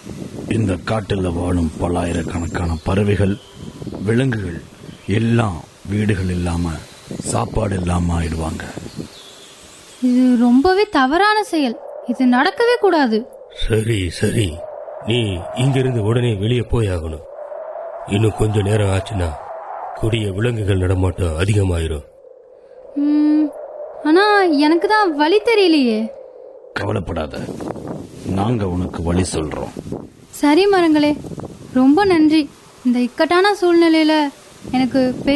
இந்த காட்டுல வாழும் பல்லாயிரக்கணக்கான பறவைகள் விலங்குகள் எல்லாம் வீடுகள் இல்லாம சாப்பாடு இல்லாம ஆயிடுவாங்க இது ரொம்பவே தவறான செயல் இது நடக்கவே கூடாது சரி சரி நீ இங்கிருந்து உடனே வெளியே போயாகணும் இன்னும் கொஞ்ச நேரம் ஆச்சுன்னா கொடிய விலங்குகள் நடமாட்டம் அதிகமாயிரும் ம், ஆனா எனக்கு தான் வழி தெரியலையே கவலைப்படாத நாங்க உனக்கு வழி சொல்றோம் சரி மரங்களே ரொம்ப நன்றி இந்த இக்கட்டான சூழ்நிலையில எனக்கு பெரிய